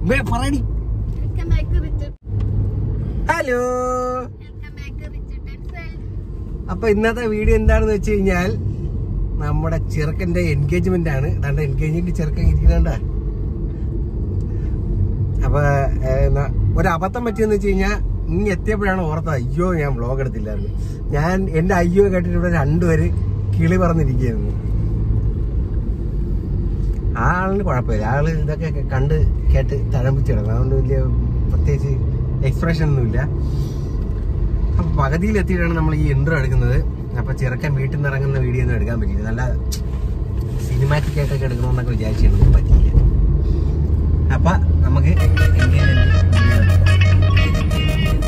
വേ പറയടി welcome back Richard hello welcome back Richard and self അപ്പൊ ഇന്നത്തെ വീഡിയോ എന്താണെന്ന് വെച്ച് കഴിഞ്ഞാൽ നമ്മുടെ ചെറുക്കന്റെ എൻഗേജ്മെന്റ് ആണ് അതാണ്ട് എൻഗേജ്മെന്റ് ചെറുക്കൻ ഇരിക്കുന്നുണ്ട അപ്പൊ ഏഹ്, ന- ഒരു അബദ്ധം പറ്റിയെന്ന് വെച്ച് കഴിഞ്ഞാൽ ഇനി എത്തിയപ്പോഴാണ് ഓർത്തത് അയ്യോ ഞാൻ വ്ലോഗ് എടുത്തില്ലായിരുന്നു ഞാൻ എന്റെ അയ്യോ കേട്ടിട്ട് ഇവിടെ രണ്ടുപേര് കിളി പറഞ്ഞിരിക്കുകയായിരുന്നു ആ ആളിന് കുഴപ്പമില്ല ആള് ഇതൊക്കെ കണ്ട് കേട്ട് തഴമ്പിച്ച് കിടക്കും അതുകൊണ്ട് വലിയ പ്രത്യേകിച്ച് എക്സ്പ്രഷൻ ഒന്നുമില്ല അപ്പൊ പകുതിയിൽ എത്തിയിട്ടാണ് നമ്മൾ ഈ ഇൻട്രോ എടുക്കുന്നത് അപ്പൊ ചെറുക്കൻ വീട്ടിൽ നിന്ന് ഇറങ്ങുന്ന വീഡിയോ ഒന്നും എടുക്കാൻ പറ്റില്ല നല്ല സിനിമാറ്റിക് ആയിട്ടൊക്കെ എടുക്കണമെന്നൊക്കെ വിചാരിച്ചിരുന്നു പറ്റിയില്ല അപ്പൊ നമുക്ക് engagement video എടുക്കാം.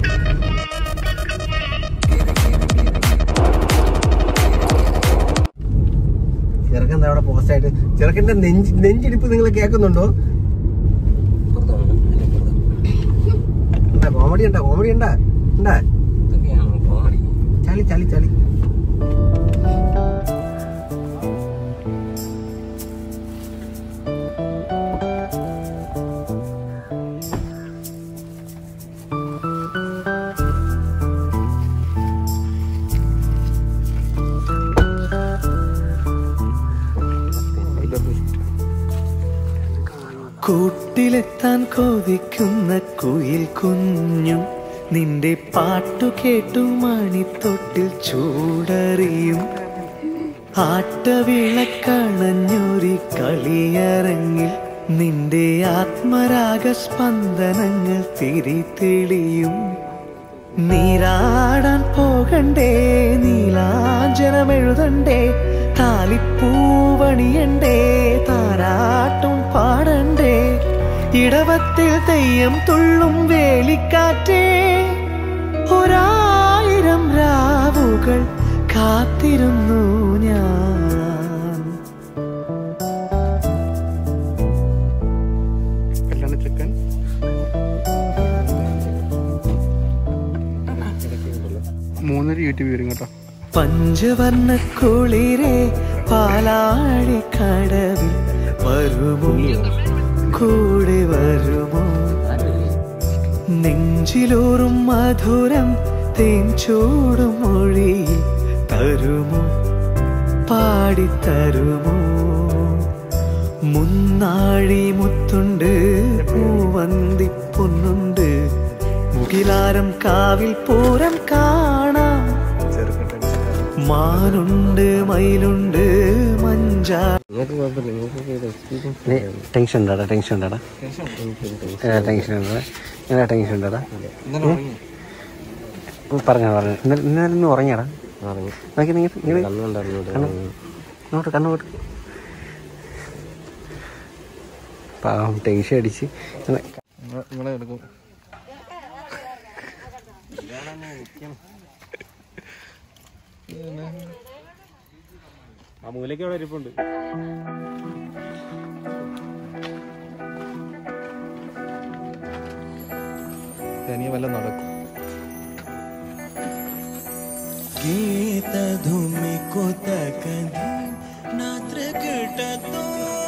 ചെറുക്കൻ ദാ അവിടെ പോസ്റ്റ് ആയിട്ട് ചെറുക്കന്റെ നെഞ്ച് നെഞ്ചിടിപ്പ് നിങ്ങൾ കേൾക്കുന്നുണ്ടോ കോമഡി ഉണ്ടോ കോമഡി ഉണ്ടാ ഉണ്ടാ ചളി ചളി ചളി കൂട്ടിലെത്താൻ കൊതിക്കുന്ന കുയിൽ കുഞ്ഞും നിന്റെ പാട്ടു കേട്ടു മണിത്തൊട്ടിൽ ചൂടറിയും ആട്ടവിളക്കണഞ്ഞൊരി കളിയരങ്ങിൽ നിന്റെ ആത്മരാഗ സ്പന്ദനങ്ങൾ തിരിതെളിയും നീരാടാൻ പോകണ്ടേ നീലാഞ്ജനമെഴുതണ്ടേ താലിപ്പൂവണിയണ്ടേ താരാട്ടും പാടണ്ടേ ഇടവത്തിൽ തെയ്യം തുള്ളും വേലിക്കാറ്റേ ഒരായിരം രാവുകൾ കാത്തിരുന്നു ഞാൻ കല്യാണ ചെക്കൻ മൂന്നര യൂട്യൂബ് വരും കേട്ടോ പഞ്ചവർണ്ണ കുളിരെ പാലാഴി കടവിൽ വരുമോ കൂടെ വരുമോ നെഞ്ചിലൂറും മധുരം തേൻ ചൂടും മൊഴിയിൽ തരുമോ പാടിത്തരുമോ മുന്നാഴി മുത്തുണ്ട് പൂവന്തി പൊന്നുണ്ട് മുകിലാരം കാവിൽ പൂരം കാണാം മാനുണ്ട് മയിലുണ്ട് മഞ്ചാ ടെൻഷൻ ഉണ്ടാടാ ടെൻഷൻ ഉണ്ടാടാ ടെൻഷൻ ഉണ്ടാടാ എന്നാ ടെൻഷൻ ഉണ്ടാടാ പറഞ്ഞോ പറഞ്ഞു ഇന്നലെ ഇന്നലെ ഇന്ന് ഉറങ്ങിയാടാ നോക്കി നീ നോട്ട് കണ്ണോട്ട് പാവം ടെൻഷൻ അടിച്ച് നിങ്ങളെ എടുക്കും ആ മൂലയ്ക്ക് അവിടെ ഇരിപ്പുണ്ട് തനിയെ വല്ല നടക്കും ಗೀತ ಧುಮಿ ಕೂತ ಕದಿ ನಾತ್ರ ಕಿಟತೋ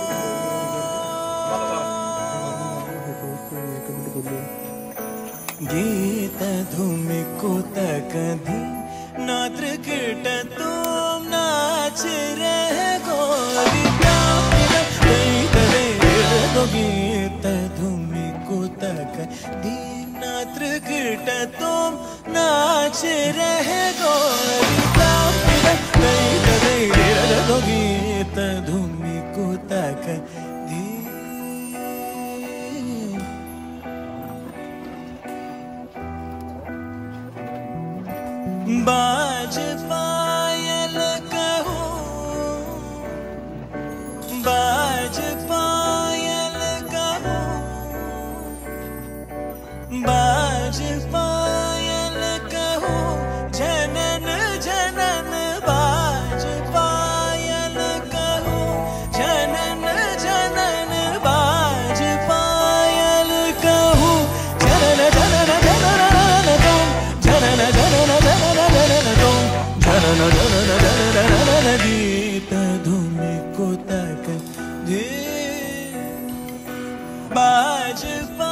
ಗೀತ ಧುಮಿ ಕೂತ ಕದಿ ನಾತ್ರ ಕಿಟತೋ ನಾಚ ರಹ ಗೋರಿ ಗೀತ ಧುಮಿ ಕೂತ ಕದಿ ನಾತ್ರ ಕಿಟತೋ नाच रहे गोरी गीत धूमि को तक बाज पायल कहो बाज पायल कहो बाज पायल कहो जनन जनन बाज पायल कहो जनन जनन बाज पायल कहो जनन जनन जनन तुम जनन जनन जनन जनन तुम जनन जनन जनन जनन गीत धूमि को तक दे बाज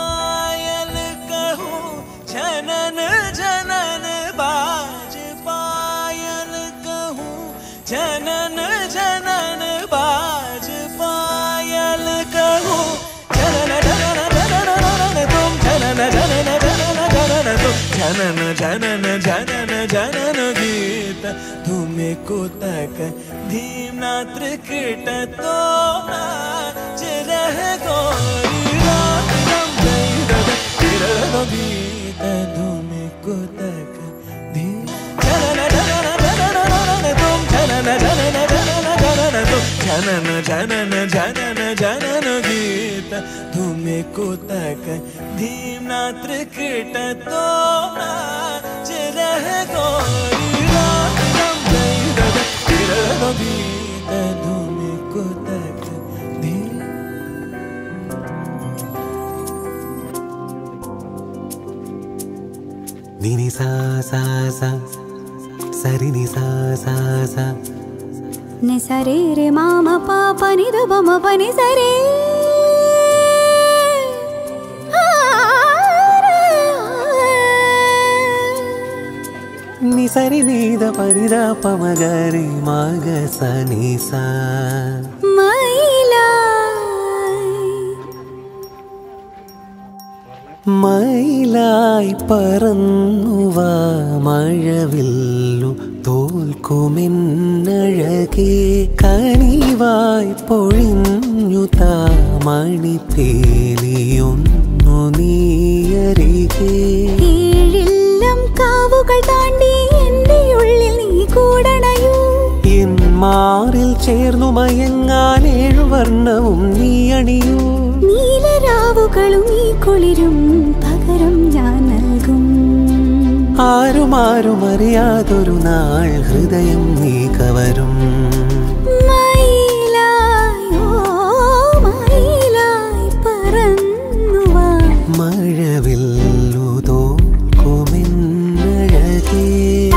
जनन जनन जनन जनन गीत तुम्हें कुतक धीम्ना त्रिकट तो नाच रह गोरी रात रम गई तिरन गीत तुम्हें कुतक धीम जनन जनन जनन जनन तुम जनन जनन जनन जनन तुम जनन जनन जनन जनन गीत तुम्हें कुतक धीम्ना त्रिकट तो नाच रह गोरी रात रम गई रग तिरन गीत तुम्हें कुतक धीम നിനി സാ സാ സാ സരി നി സാ സാ സാ ని సరే రే మామ పాప ని ద బమ పని సరే നി സരി നീത പരിത പമഗരി മഗ സ നി സാ మైలా മയിലായി പറന്നുവ മഴവില്ലു തോൽക്കുമെന്നഴകേ കനിവായി പൊഴിഞ്ഞു താമണിപ്പേലിയൊന്നു നീയരികേ ഏഴില്ലം കാവുകൾ താണ്ടി എന്റെ ഉള്ളിൽ നീ കൂടണയൂ എൻ മാറിൽ ചേർന്നു മയങ്ങാൻ ഏഴുവർണ്ണവും നീ അണിയൂ നീലരാവുകളും ഈ കുളിരും പകരം ഞാൻ നൽകും ആരുമാരും അറിയാതൊരു നാൾ ഹൃദയം നീ കവരും മയിലായോ മയിലായി പറന്നുവാ മഴവില്ലു തോൽക്കുമെന്നഴകേ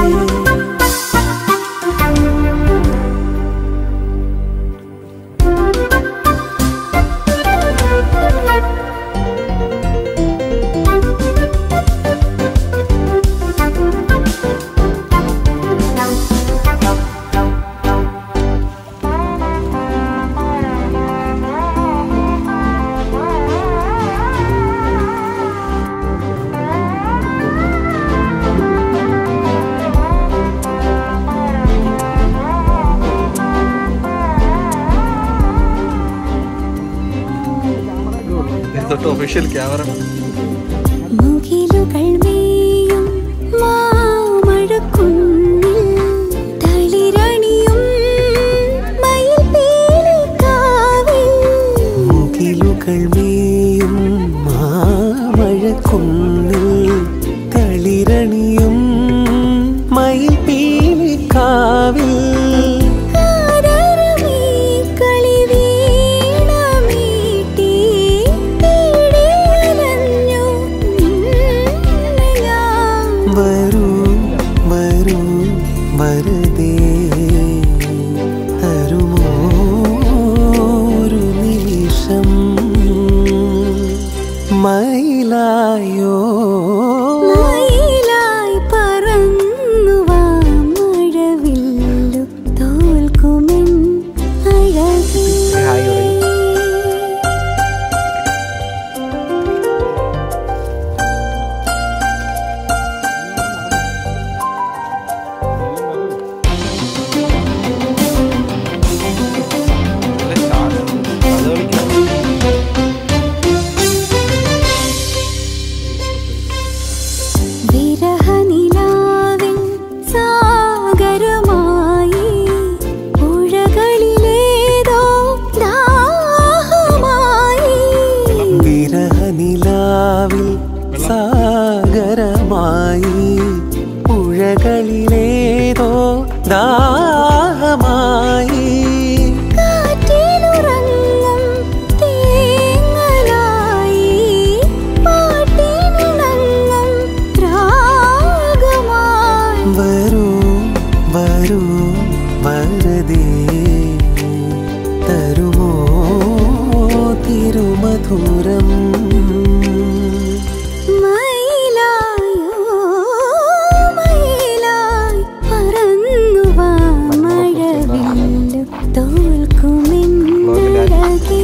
തൊട്ട് ഒഫീഷ്യൽ ക്യാമറ മുകിലുകൾ മേയും മാമഴക്കുന്നിൽ തളിരണിയും മയിൽപ്പീലിക്കാവിൽ മുകിലുകൾ മേയും മാമഴക്കുന്നിൽ തളിരണിയും മയിൽ പീലിക്കാവിൽ കാതരമീ കളിവീണമീട്ടി തേടിയലഞ്ഞു നിന്നെ ഞാൻ. വരൂ വരൂ വരതേ തരുമോ ഒരു നിമിഷം മയിലായോ മയിലായി പറന്നുവാ മഴവില്ലു തോൽക്കുമെൻ അഴകേ വിരഹനിലാവിൻ സാഗരമായി പുഴകളിലേതോ ദാഹമായി വിരഹനിലാവിൽ സാഗരമായി പുഴകളിലേതോ ദാഹമായി കാറ്റിലുറങ്ങും തേങ്ങലായി പാട്ടിനുണങ്ങും രാഗമായി വരൂ വരൂ വരതേ തരുമോ തിരുമധുരം മയിലായോ മയിലായി പറന്നുവാ മഴവില്ലു തോൽക്കുമെന്നഴകേ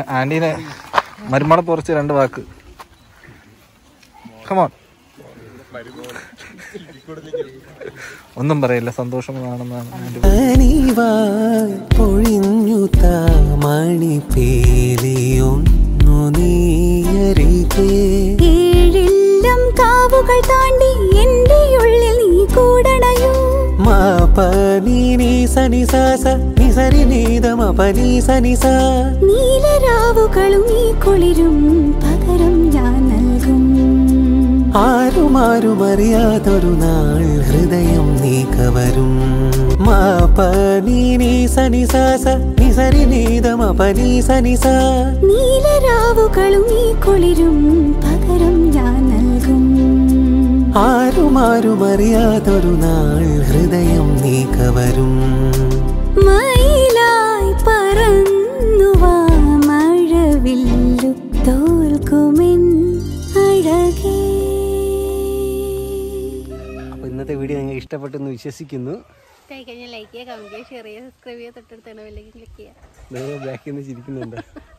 ആന്റീനെ മരുമണ പൊറച്ച് രണ്ട് വാക്ക് കമോൺ ഒന്നും പറയില്ല സന്തോഷമാണെന്നാണ് എൻ്റെ അനിവായ് പൊഴിഞ്ഞു താമണി പേലിയൊന്നു നീയരികേ ഏഴില്ലം കാവുകൾ താണ്ടി എന്റെ ഉള്ളിൽ നീ കൂടണയോ മാപനി നീ സനി സാസ നിസരി നീതമ പനി സനി സാ നീലരാവുകളും ഈ കുളിരും പകരം ഞാൻ നൽകും ആരുമാരും അറിയാതൊരു നാൾ ഹൃദയം നീ കവരും മാപനി നീ സനി സാസ നിസരി നീതമ പനി സനി സാ നീലരാവുകളും ഈ കുളിരും പകരം ഞാൻ നൽകും ആരുമാരും അറിയാതൊരു നാൾ ഹൃദയം നീ കവരും മയിലായി പറന്നുവാ മഴവില്ലു തോൽക്കുമെൻ അഴകേ അപ്പോൾ ഇന്നത്തെ വീഡിയോ നിങ്ങൾക്ക് ഇഷ്ടപ്പെട്ടെന്ന് വിശ്വസിക്കുന്നു കഴിഞ്ഞാൽ ലൈക്ക് ചെയ്യുക കമന്റ് ചെയ്യുക ഷെയർ ചെയ്യുക സബ്സ്ക്രൈബ് ചെയ്യുക തൊട്ടടുത്താണ് ബെല്ലൈക്കൻ ക്ലിക്ക് ചെയ്യുക നേരെ ബാക്കിൽ നിന്ന് ചിരിക്കുന്നുണ്ട്